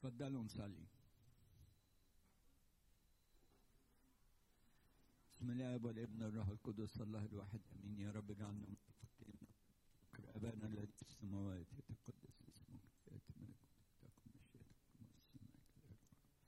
تفضلوا نصلي بسم الله والابن والروح القدس الله الواحد امين يا رب اجعلنا متفقين شكر ابانا الذي في السماوات يتقدس اسمك ياتي ملكوتك تكن مشيئتك كما في السماء كذلك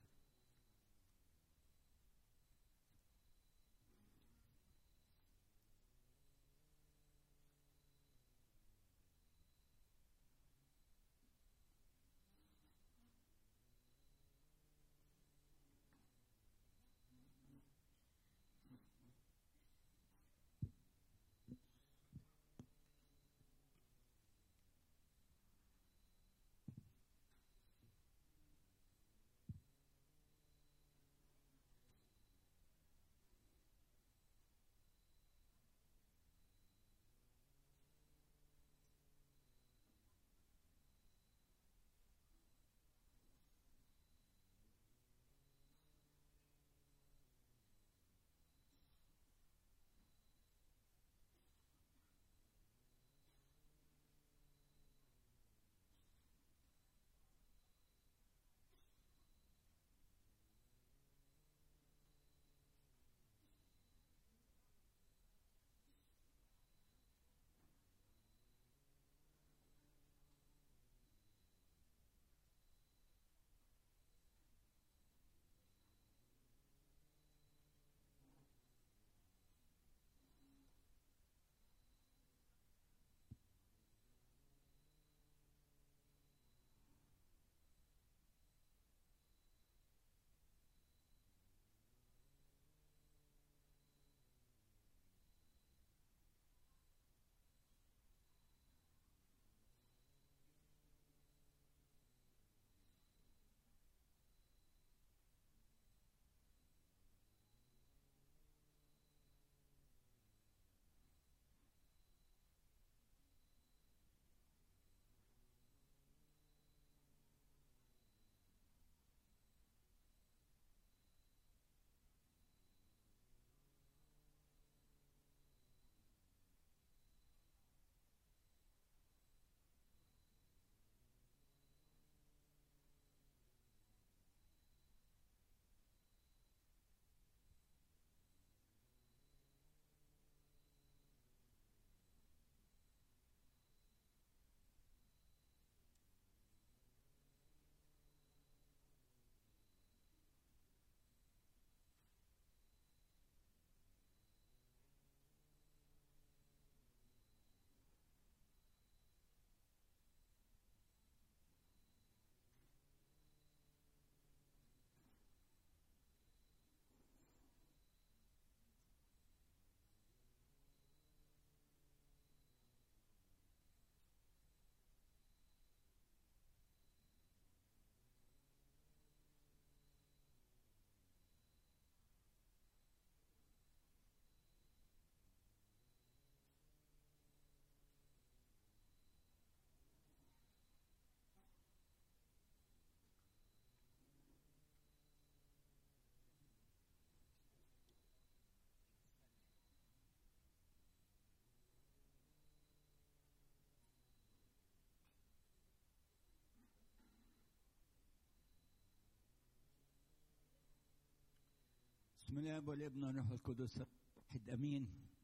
بسم الله والابن والروح القدس واحد امين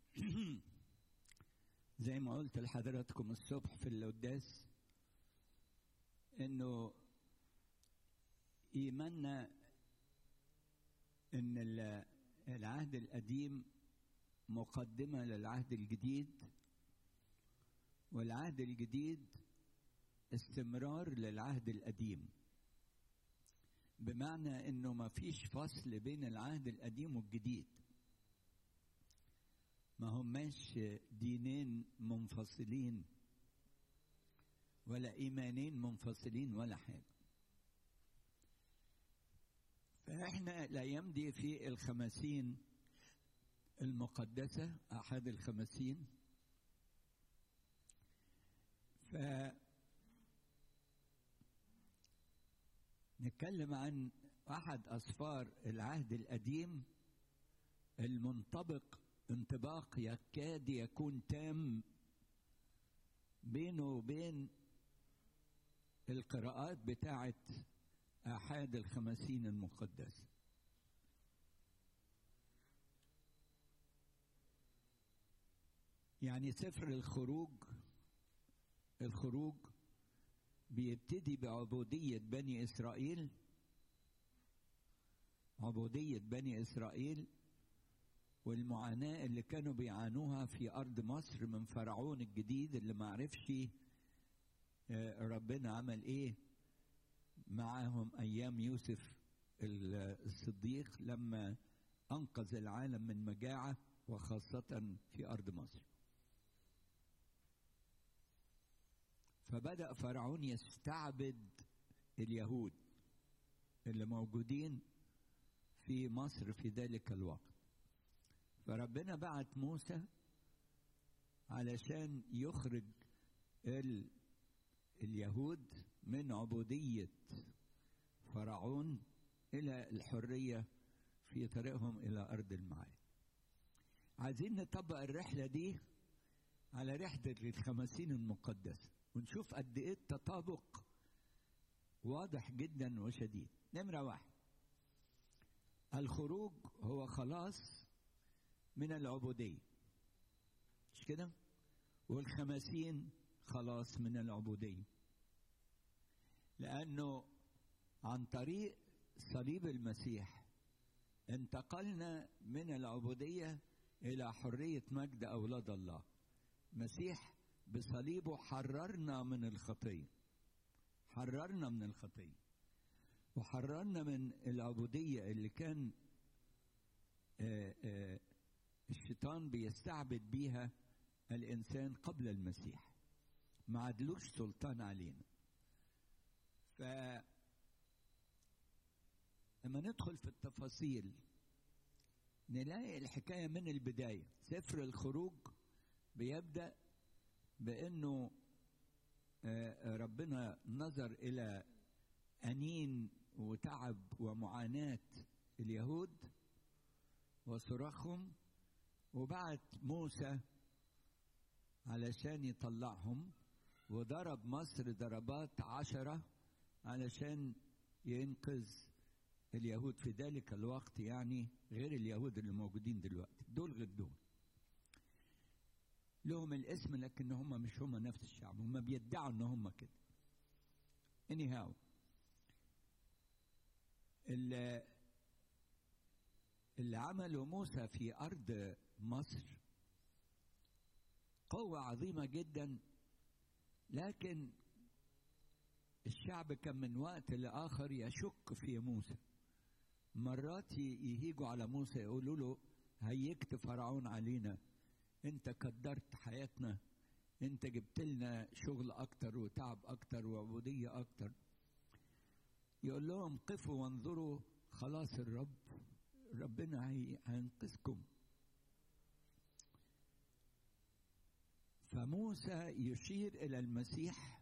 زي ما قلت لحضراتكم الصبح في القداس انه ايماننا ان ال- العهد القديم مقدمه للعهد الجديد والعهد الجديد استمرار للعهد القديم بمعنى انه ما فيش فصل بين العهد القديم والجديد ما هماش دينين منفصلين ولا ايمانين منفصلين ولا حاجه فاحنا الايام دي في الخمسين المقدسه احد الخمسين ف نتكلم عن احد اسفار العهد القديم المنطبق انطباق يكاد يكون تام بينه وبين القراءات بتاعه آحاد الخمسين المقدسة يعني سفر الخروج الخروج بيبتدي بعبودية بني إسرائيل عبودية بني إسرائيل والمعاناة اللي كانوا بيعانوها في أرض مصر من فرعون الجديد اللي معرفش ربنا عمل إيه معاهم أيام يوسف الصديق لما أنقذ العالم من مجاعة وخاصة في أرض مصر فبدأ فرعون يستعبد اليهود اللي موجودين في مصر في ذلك الوقت فربنا بعت موسى علشان يخرج ال اليهود من عبودية فرعون إلى الحرية في طريقهم إلى أرض المعاد عايزين نطبق الرحلة دي على رحلة الخمسين المقدسة ونشوف قد إيه التطابق واضح جدا وشديد نمرة واحد الخروج هو خلاص من العبودية مش كده والخمسين خلاص من العبودية لأنه عن طريق صليب المسيح انتقلنا من العبودية إلى حرية مجد أولاد الله المسيح بصليبه حررنا من الخطية حررنا من الخطية وحررنا من العبودية اللي كان آآ آآ الشيطان بيستعبد بيها الإنسان قبل المسيح ما عدلوش سلطان علينا ف لما ندخل في التفاصيل نلاقي الحكاية من البداية سفر الخروج بيبدأ بأنه ربنا نظر إلى أنين وتعب ومعاناة اليهود وصراخهم وبعت موسى علشان يطلعهم وضرب مصر ضربات عشرة علشان ينقذ اليهود في ذلك الوقت يعني غير اليهود اللي موجودين دلوقتي دول غير دول لهم الاسم لكن هم مش هم نفس الشعب هم بيدعوا ان هم كده anyhow اللي, اللي عمله موسى في ارض مصر قوة عظيمة جدا لكن الشعب كان من وقت لآخر يشك في موسى مرات يهيجوا على موسى يقولوا له هيكت فرعون علينا انت قدرت حياتنا انت جبت لنا شغل اكتر وتعب اكتر وعبودية اكتر يقول لهم قفوا وانظروا خلاص الرب ربنا هينقذكم فموسى يشير الى المسيح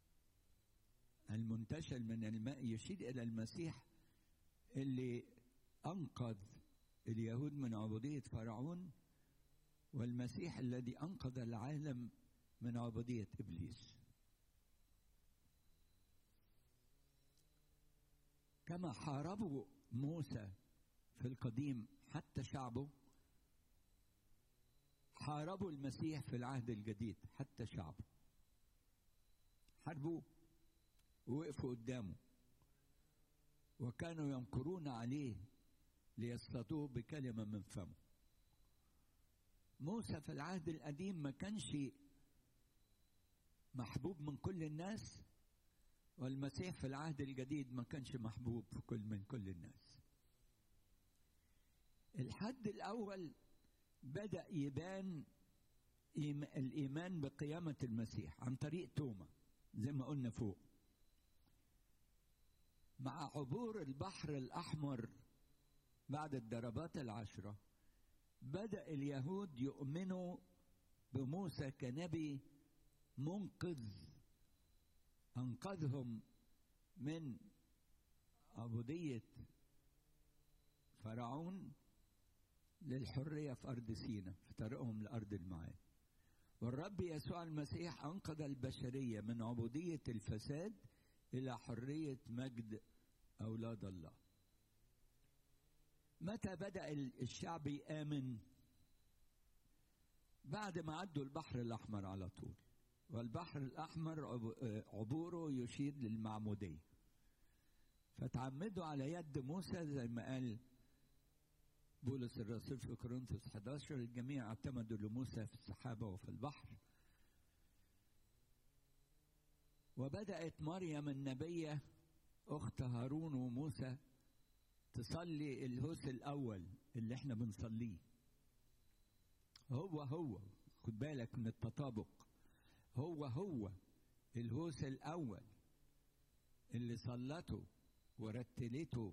المنتشل من الماء يشير الى المسيح اللي انقذ اليهود من عبوديه فرعون والمسيح الذي انقذ العالم من عبوديه ابليس كما حاربوا موسى في القديم حتى شعبه حاربوا المسيح في العهد الجديد حتى شعبه حاربوه ووقفوا قدامه وكانوا ينكرون عليه ليصطادوه بكلمه من فمه موسى في العهد القديم ما كانش محبوب من كل الناس والمسيح في العهد الجديد ما كانش محبوب في كل من كل الناس الحد الاول بدا يبان الايمان بقيامه المسيح عن طريق توما زي ما قلنا فوق مع عبور البحر الاحمر بعد الضربات العشره بدا اليهود يؤمنوا بموسى كنبي منقذ انقذهم من عبوديه فرعون للحريه في ارض سينا في طريقهم لارض المعاد والرب يسوع المسيح انقذ البشريه من عبوديه الفساد الى حريه مجد أولاد الله متى بدأ الشعب يآمن بعد ما عدوا البحر الأحمر على طول والبحر الأحمر عبوره يشير للمعمودية فتعمدوا على يد موسى زي ما قال بولس الرسول في كورنثوس 11 الجميع اعتمدوا لموسى في السحابة وفي البحر وبدأت مريم النبية أخت هارون وموسى تصلي الهوس الأول اللي احنا بنصليه هو هو خد بالك من التطابق هو هو الهوس الأول اللي صلته ورتلته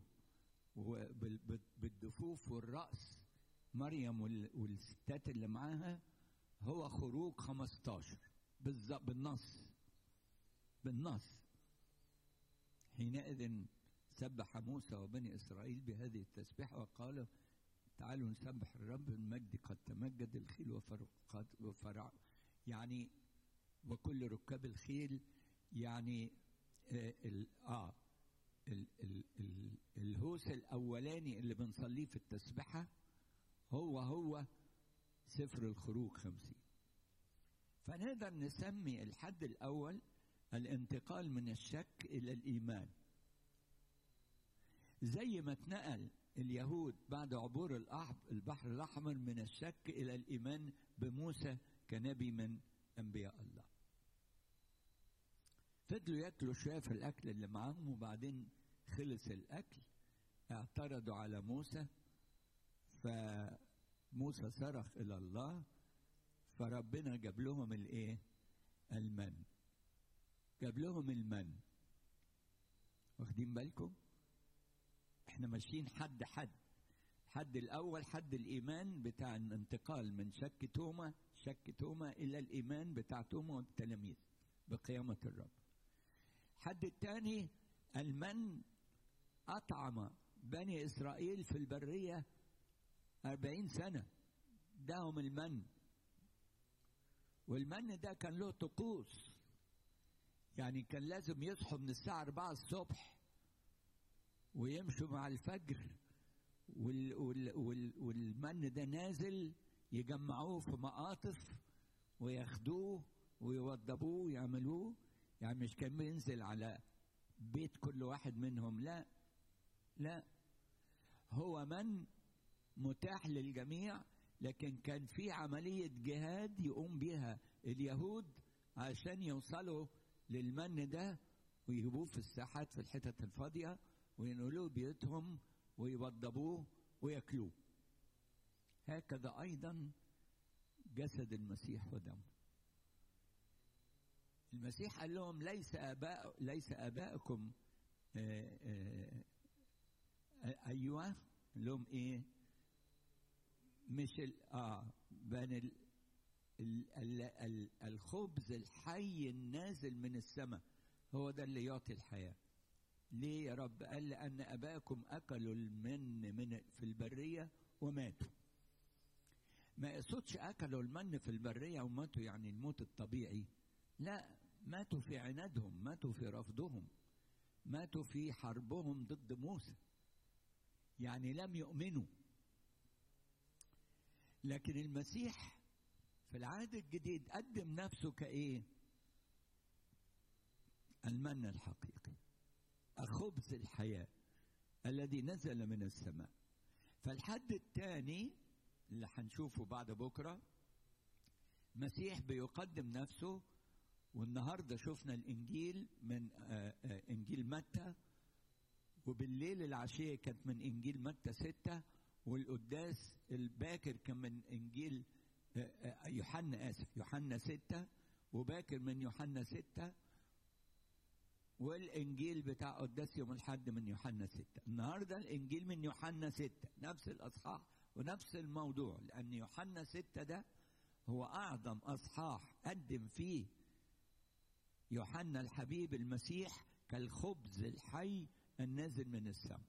بالدفوف والرأس مريم والستات اللي معاها هو خروج 15 بالظبط بالنص بالنص حينئذ سبح موسى وبني إسرائيل بهذه التسبيحة وقال تعالوا نسبح الرب المجد قد تمجد الخيل وفرقات وفرع يعني وكل ركاب الخيل يعني آه, ال آه ال ال ال الهوس الأولاني اللي بنصليه في التسبحة هو هو سفر الخروج خمسين فنقدر نسمي الحد الأول الانتقال من الشك إلى الإيمان زي ما اتنقل اليهود بعد عبور البحر الأحمر من الشك إلى الإيمان بموسى كنبي من أنبياء الله فضلوا ياكلوا شوية في الأكل اللي معاهم وبعدين خلص الأكل اعترضوا على موسى فموسى صرخ إلى الله فربنا جاب لهم الإيه؟ المن جاب لهم المن واخدين بالكم؟ احنا ماشيين حد حد حد الاول حد الايمان بتاع الانتقال من شك توما شك توما الى الايمان بتاع توما والتلاميذ بقيامه الرب حد الثاني المن اطعم بني اسرائيل في البريه أربعين سنه داهم المن والمن ده كان له طقوس يعني كان لازم يصحوا من الساعه 4 الصبح ويمشوا مع الفجر وال وال وال والمن ده نازل يجمعوه في مقاطف وياخدوه ويوضبوه ويعملوه يعني مش كان بينزل على بيت كل واحد منهم لا لا هو من متاح للجميع لكن كان في عملية جهاد يقوم بها اليهود عشان يوصلوا للمن ده ويجيبوه في الساحات في الحتت الفاضيه وينقلوه بيوتهم ويوضبوه وياكلوه هكذا ايضا جسد المسيح ودمه المسيح قال لهم ليس اباء ليس ابائكم آآ آآ ايوه لهم ايه مش ال اه بان ال ال ال ال الخبز الحي النازل من السماء هو ده اللي يعطي الحياه ليه يا رب قال لأن أباكم أكلوا المن من في البرية وماتوا ما يقصدش أكلوا المن في البرية وماتوا يعني الموت الطبيعي لا ماتوا في عنادهم ماتوا في رفضهم ماتوا في حربهم ضد موسى يعني لم يؤمنوا لكن المسيح في العهد الجديد قدم نفسه كايه المن الحقيقي خبز الحياة الذي نزل من السماء فالحد الثاني اللي هنشوفه بعد بكرة مسيح بيقدم نفسه والنهاردة شفنا الإنجيل من آآ آآ إنجيل متى وبالليل العشية كانت من إنجيل متى ستة والقداس الباكر كان من إنجيل يوحنا آسف يوحنا ستة وباكر من يوحنا ستة والانجيل بتاع قداس يوم الحد من يوحنا ستة النهاردة الانجيل من يوحنا ستة نفس الاصحاح ونفس الموضوع لان يوحنا ستة ده هو اعظم اصحاح قدم فيه يوحنا الحبيب المسيح كالخبز الحي النازل من السماء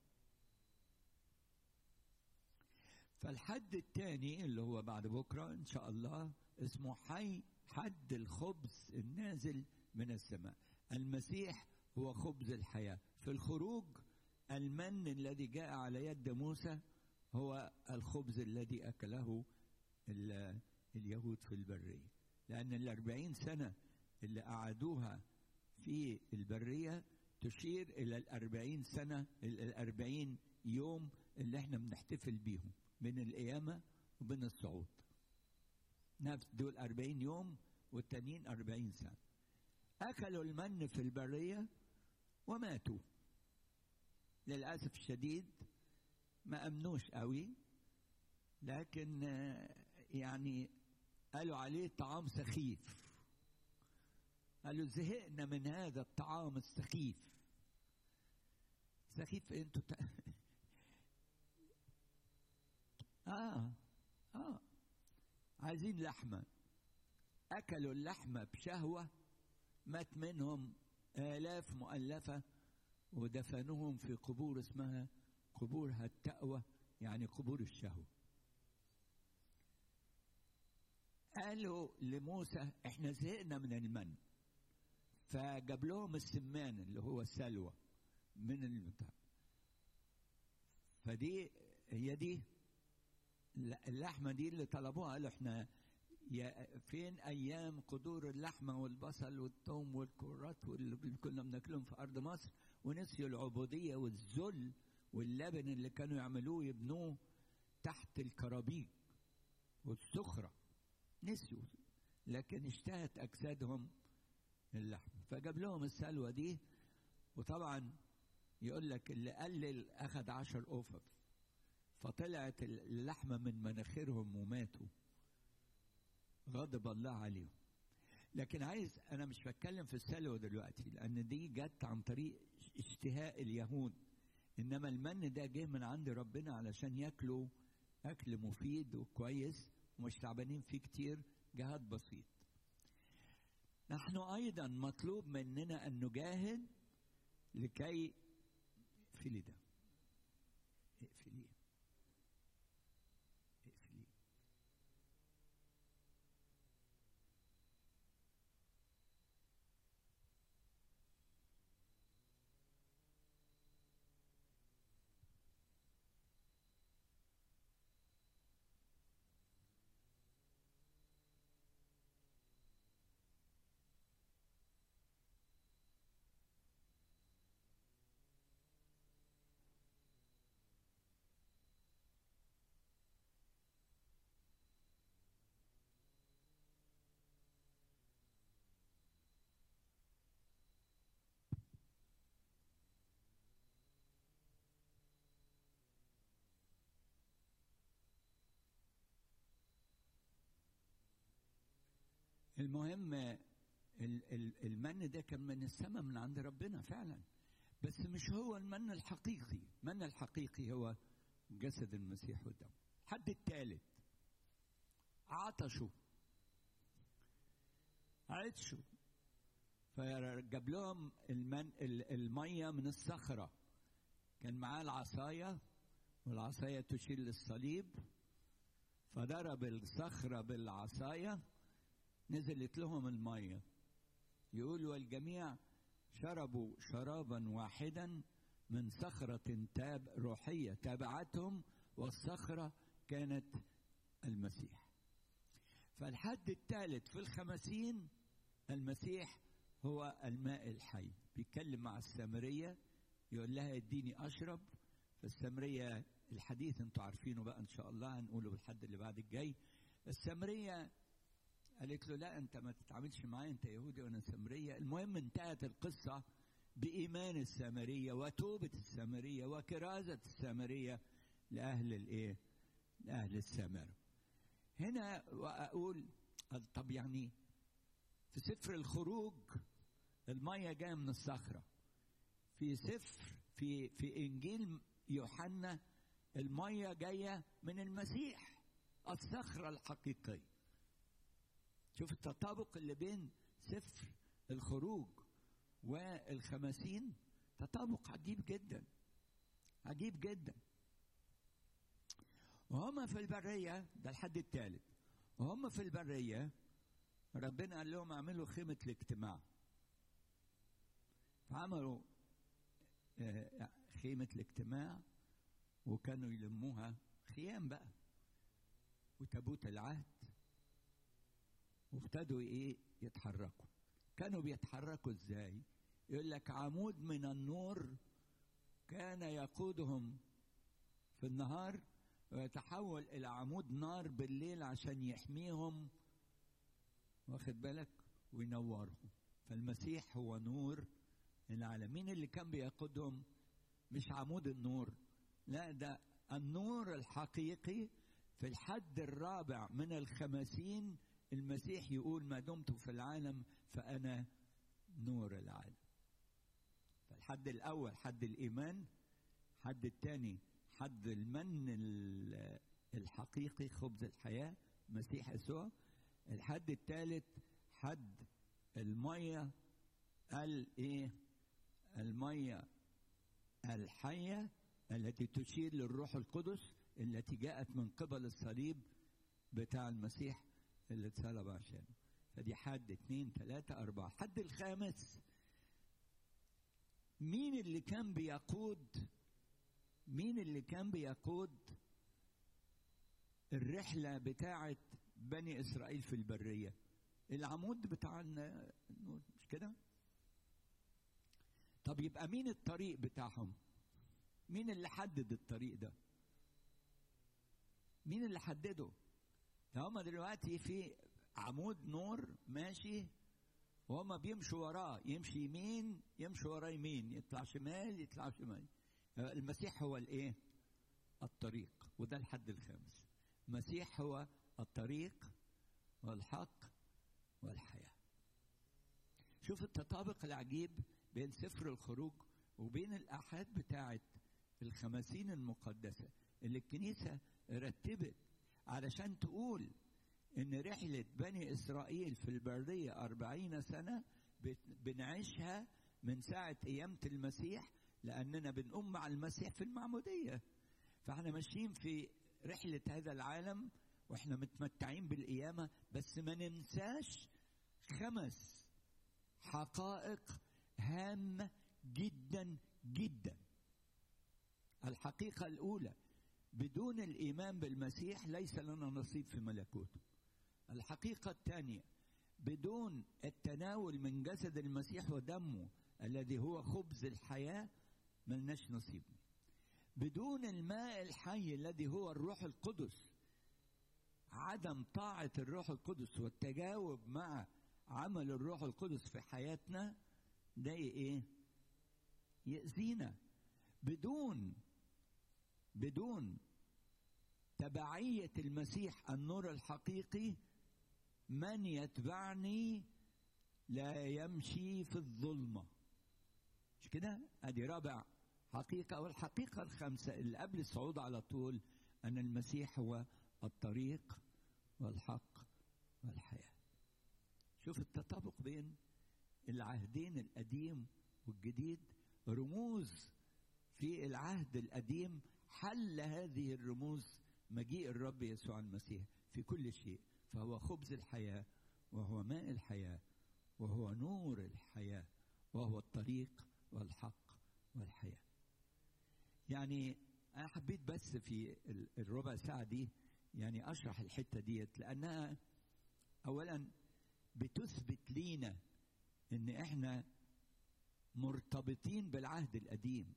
فالحد الثاني اللي هو بعد بكرة إن شاء الله اسمه حي حد الخبز النازل من السماء المسيح هو خبز الحياة في الخروج المن الذي جاء على يد موسى هو الخبز الذي أكله اليهود في البرية لأن الأربعين سنة اللي قعدوها في البرية تشير إلى الأربعين سنة الأربعين يوم اللي احنا بنحتفل بيهم من القيامة وبين الصعود نفس دول أربعين يوم والتانيين أربعين سنة أكلوا المن في البرية وماتوا للأسف الشديد ما أمنوش قوي لكن يعني قالوا عليه طعام سخيف قالوا زهقنا من هذا الطعام السخيف سخيف انتوا ت... اه اه عايزين لحمه اكلوا اللحمه بشهوه مات منهم الاف مؤلفه ودفنوهم في قبور اسمها قبور التأوى يعني قبور الشهوه قالوا لموسى احنا زهقنا من المن فجاب لهم السمان اللي هو السلوى من البتاع فدي هي دي اللحمه دي اللي طلبوها قالوا احنا فين ايام قدور اللحمه والبصل والثوم والكرات واللي كنا بناكلهم في ارض مصر ونسيوا العبوديه والذل واللبن اللي كانوا يعملوه يبنوه تحت الكرابيج والسخره نسيوا لكن اشتهت اجسادهم اللحم فجاب لهم السلوى دي وطبعا يقول لك اللي قلل اخذ عشر اوفر فطلعت اللحمه من مناخيرهم وماتوا غضب الله عليهم لكن عايز انا مش بتكلم في السلوى دلوقتي لان دي جت عن طريق اشتهاء اليهود انما المن ده جه من عند ربنا علشان ياكلوا اكل مفيد وكويس ومش تعبانين فيه كتير جهاد بسيط نحن ايضا مطلوب مننا ان نجاهد لكي اقفلي ده اقفليه اقفليه المهم المن ده كان من السماء من عند ربنا فعلا بس مش هو المن الحقيقي المن الحقيقي هو جسد المسيح والدم حد الثالث عطشوا عطشوا فجاب لهم المن الميه من الصخره كان معاه العصايه والعصايه تشير للصليب فضرب الصخره بالعصايه نزلت لهم الميه يقول والجميع شربوا شرابا واحدا من صخرة تاب روحية تابعتهم والصخرة كانت المسيح فالحد الثالث في الخمسين المسيح هو الماء الحي بيتكلم مع السامرية يقول لها اديني أشرب فالسامرية الحديث انتوا عارفينه بقى ان شاء الله هنقوله بالحد اللي بعد الجاي السامرية قالت له لا انت ما تتعاملش معايا انت يهودي وانا سامريه المهم انتهت القصه بايمان السامريه وتوبه السامريه وكرازه السامريه لاهل الايه لاهل السامره هنا واقول طب يعني في سفر الخروج الميه جايه من الصخره في سفر في في انجيل يوحنا الميه جايه من المسيح الصخره الحقيقيه شوف التطابق اللي بين سفر الخروج والخمسين تطابق عجيب جدا عجيب جدا وهم في البرية ده الحد الثالث وهم في البرية ربنا قال لهم اعملوا خيمة الاجتماع فعملوا خيمة الاجتماع وكانوا يلموها خيام بقى وتابوت العهد وابتدوا ايه يتحركوا كانوا بيتحركوا ازاي يقول لك عمود من النور كان يقودهم في النهار ويتحول الى عمود نار بالليل عشان يحميهم واخد بالك وينورهم فالمسيح هو نور العالم مين اللي كان بيقودهم مش عمود النور لا ده النور الحقيقي في الحد الرابع من الخمسين المسيح يقول ما دمت في العالم فأنا نور العالم فالحد الأول حد الإيمان حد الثاني حد المن الحقيقي خبز الحياة مسيح يسوع الحد الثالث حد المية الايه المية الحية التي تشير للروح القدس التي جاءت من قبل الصليب بتاع المسيح اللي اتصلب عشانه فدي حد اتنين تلاتة أربعة حد الخامس مين اللي كان بيقود مين اللي كان بيقود الرحلة بتاعة بني إسرائيل في البرية العمود بتاع النور مش كده طب يبقى مين الطريق بتاعهم مين اللي حدد الطريق ده مين اللي حدده هم دلوقتي في عمود نور ماشي وهم بيمشوا وراه يمشي يمين يمشي وراه يمين يطلع شمال يطلع شمال المسيح هو الايه الطريق وده الحد الخامس المسيح هو الطريق والحق والحياة شوف التطابق العجيب بين سفر الخروج وبين الآحاد بتاعة الخمسين المقدسة اللي الكنيسة رتبت علشان تقول إن رحلة بني إسرائيل في البرية أربعين سنة بنعيشها من ساعة قيامة المسيح لأننا بنقوم مع المسيح في المعمودية فاحنا ماشيين في رحلة هذا العالم واحنا متمتعين بالقيامة بس ما ننساش خمس حقائق هامة جدا جدا الحقيقة الأولى بدون الإيمان بالمسيح ليس لنا نصيب في ملكوته الحقيقة الثانية بدون التناول من جسد المسيح ودمه الذي هو خبز الحياة ملناش نصيب بدون الماء الحي الذي هو الروح القدس عدم طاعة الروح القدس والتجاوب مع عمل الروح القدس في حياتنا ده ايه يأذينا بدون بدون تبعية المسيح النور الحقيقي من يتبعني لا يمشي في الظلمة مش كده ادي رابع حقيقة والحقيقة الخامسة اللي قبل الصعود على طول أن المسيح هو الطريق والحق والحياة شوف التطابق بين العهدين القديم والجديد رموز في العهد القديم حل هذه الرموز مجيء الرب يسوع المسيح في كل شيء فهو خبز الحياة وهو ماء الحياة وهو نور الحياة وهو الطريق والحق والحياة يعني أنا حبيت بس في الربع ساعة دي يعني أشرح الحتة ديت لأنها أولا بتثبت لينا إن إحنا مرتبطين بالعهد القديم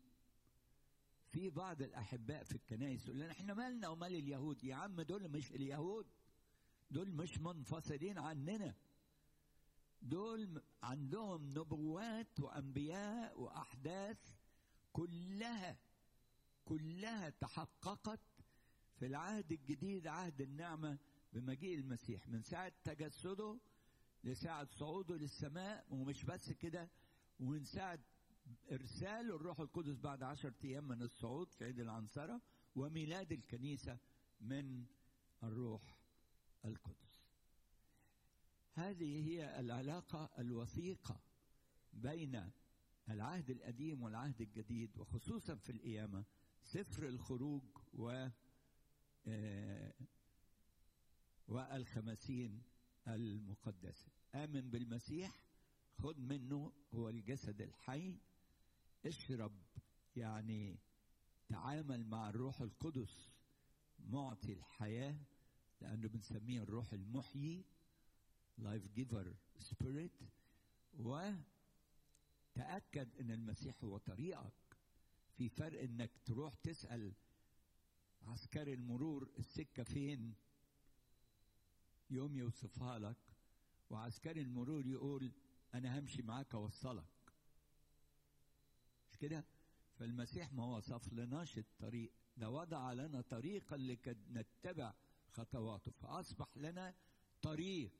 في بعض الأحباء في الكنائس يقول لنا إحنا مالنا ومال اليهود يا عم دول مش اليهود دول مش منفصلين عننا دول عندهم نبوات وأنبياء وأحداث كلها كلها تحققت في العهد الجديد عهد النعمة بمجيء المسيح من ساعة تجسده لساعة صعوده للسماء ومش بس كده ومن ساعة إرسال الروح القدس بعد عشرة أيام من الصعود في عيد العنصرة وميلاد الكنيسة من الروح القدس هذه هي العلاقة الوثيقة بين العهد القديم والعهد الجديد وخصوصا في القيامة سفر الخروج و والخمسين المقدسة آمن بالمسيح خذ منه هو الجسد الحي اشرب يعني تعامل مع الروح القدس معطي الحياة لأنه بنسميه الروح المحيي لايف جيفر سبيريت وتأكد أن المسيح هو طريقك في فرق أنك تروح تسأل عسكري المرور السكة فين يوم يوصفها لك وعسكري المرور يقول أنا همشي معاك أوصلك مش كده فالمسيح ما وصف لناش الطريق ده وضع لنا طريقا لكي نتبع خطواته فأصبح لنا طريق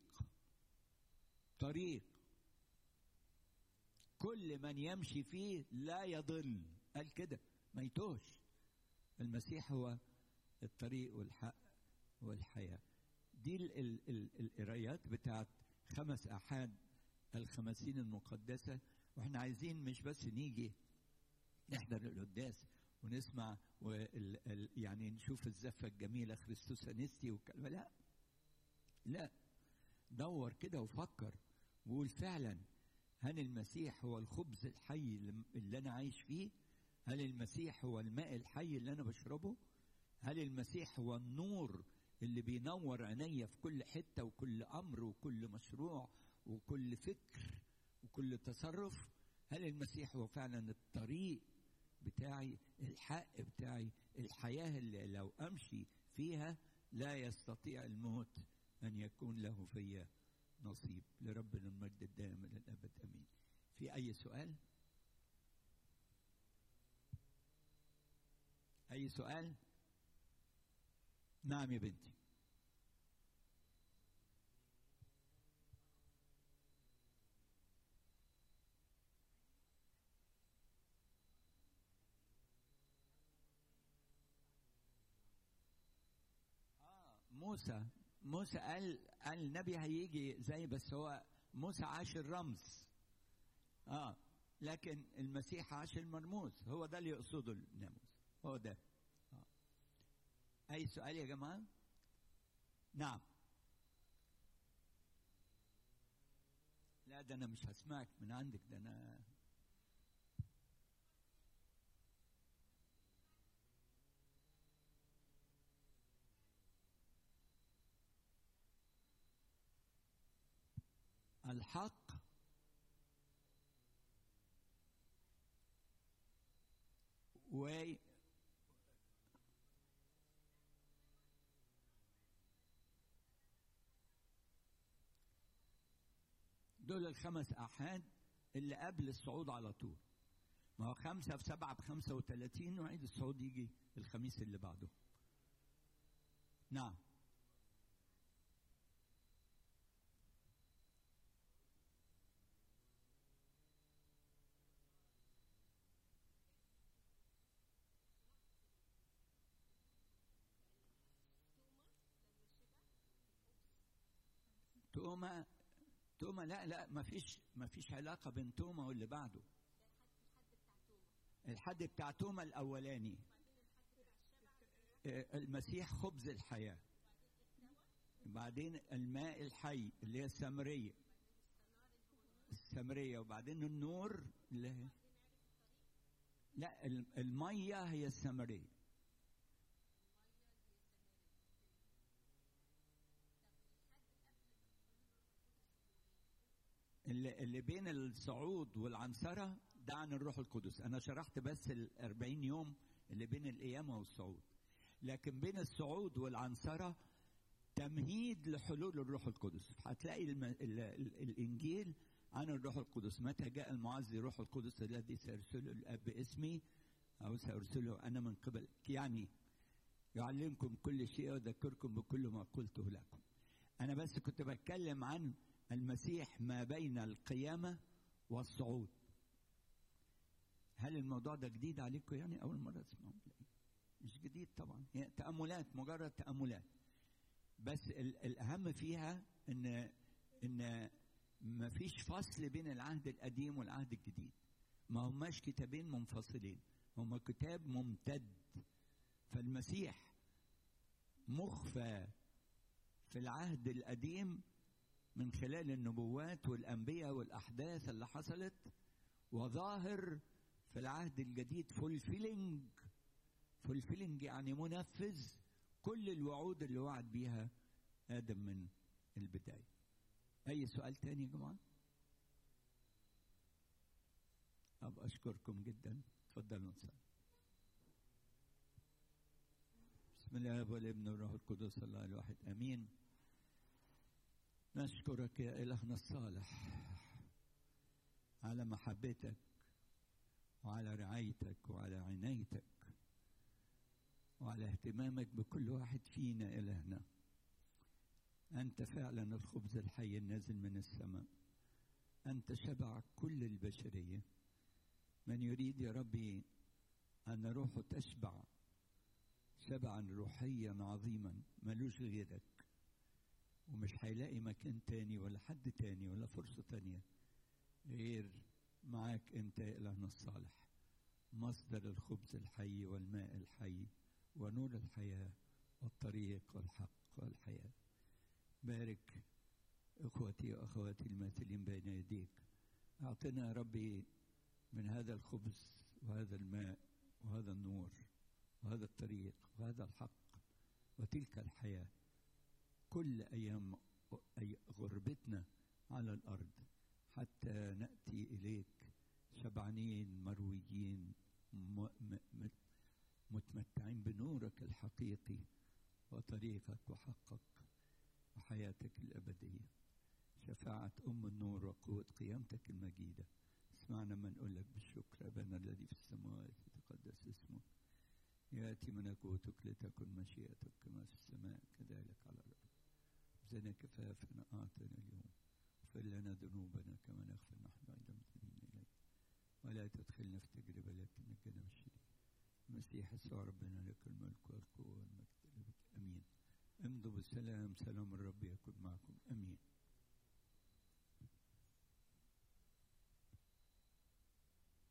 طريق كل من يمشي فيه لا يضل قال كده ما يتوهش المسيح هو الطريق والحق والحياة دي ال ال ال القرايات بتاعت خمس أحاد الخمسين المقدسة واحنا عايزين مش بس نيجي نحضر القداس ونسمع وال ال يعني نشوف الزفة الجميلة خريستوس أنستي والكلام لا لا دور كده وفكر وقول فعلا هل المسيح هو الخبز الحي اللي أنا عايش فيه؟ هل المسيح هو الماء الحي اللي أنا بشربه؟ هل المسيح هو النور اللي بينور عينيا في كل حتة وكل أمر وكل مشروع وكل فكر وكل تصرف؟ هل المسيح هو فعلا الطريق بتاعي الحق بتاعي الحياة اللي لو أمشي فيها لا يستطيع الموت أن يكون له فيا نصيب لربنا المجد الدائم إلى الأبد أمين في أي سؤال أي سؤال نعم يا بنتي موسى موسى قال قال النبي هيجي زي بس هو موسى عاش الرمز اه لكن المسيح عاش المرموز هو ده اللي يقصده الناموس هو ده آه. اي سؤال يا جماعه نعم لا ده انا مش هسمعك من عندك ده انا الحق و دول الخمس أحاد اللي قبل الصعود على طول ما هو خمسة في سبعة بخمسة وثلاثين وعيد الصعود يجي الخميس اللي بعده نعم توما توما لا لا ما فيش ما فيش علاقة بين توما واللي بعده الحد بتاع توما الأولاني المسيح خبز الحياة بعدين الماء الحي اللي هي السمرية السمرية وبعدين النور اللي هي لا المية هي السمرية اللي, اللي بين الصعود والعنصرة ده عن الروح القدس أنا شرحت بس الأربعين يوم اللي بين القيامة والصعود لكن بين الصعود والعنصرة تمهيد لحلول الروح القدس هتلاقي الم... ال... ال... الإنجيل عن الروح القدس متى جاء المعزي الروح القدس الذي سيرسله الأب باسمي أو سأرسله أنا من قبل يعني يعلمكم كل شيء ويذكركم بكل ما قلته لكم أنا بس كنت بتكلم عن المسيح ما بين القيامة والصعود هل الموضوع ده جديد عليكم يعني أول مرة تسمعوا مش جديد طبعا هي تأملات مجرد تأملات بس الأهم فيها إن إن ما فيش فصل بين العهد القديم والعهد الجديد ما هماش كتابين منفصلين هما كتاب ممتد فالمسيح مخفى في العهد القديم من خلال النبوات والأنبياء والأحداث اللي حصلت وظاهر في العهد الجديد فولفيلنج فولفيلنج يعني منفذ كل الوعود اللي وعد بيها آدم من البداية أي سؤال تاني يا جماعة؟ أبقى أشكركم جدا تفضلوا نصلي بسم الله والابن والروح القدس الله الواحد امين نشكرك يا الهنا الصالح على محبتك وعلى رعايتك وعلى عنايتك وعلى اهتمامك بكل واحد فينا الهنا انت فعلا الخبز الحي النازل من السماء انت شبع كل البشريه من يريد يا ربي ان روحه تشبع شبعا روحيا عظيما ملوش غيرك ومش هيلاقي مكان تاني ولا حد تاني ولا فرصة تانية غير معاك انت يا إلهنا الصالح مصدر الخبز الحي والماء الحي ونور الحياة والطريق والحق والحياة بارك إخوتي وأخواتي الماثلين بين يديك أعطنا يا ربي من هذا الخبز وهذا الماء وهذا النور وهذا الطريق وهذا الحق وتلك الحياة كل أيام أي غربتنا على الأرض حتى نأتي إليك شبعانين مرويين متمتعين بنورك الحقيقي وطريقك وحقك وحياتك الأبدية شفاعة أم النور وقوة قيامتك المجيدة اسمعنا ما نقول لك بالشكر أبانا الذي في السماوات يتقدس اسمك يأتي ملكوتك لتكن مشيئتك كما في السماء كذلك على الأرض زنا كفافنا أعطنا اليوم اغفر لنا ذنوبنا كما نغفر نحن أيضا المذنبين إليك ولا تدخلنا في تجربة لكن نجنا من الشرير المسيح يسوع ربنا لك الملك والقوة والمجد لك أمين امضوا بالسلام سلام الرب يكن معكم أمين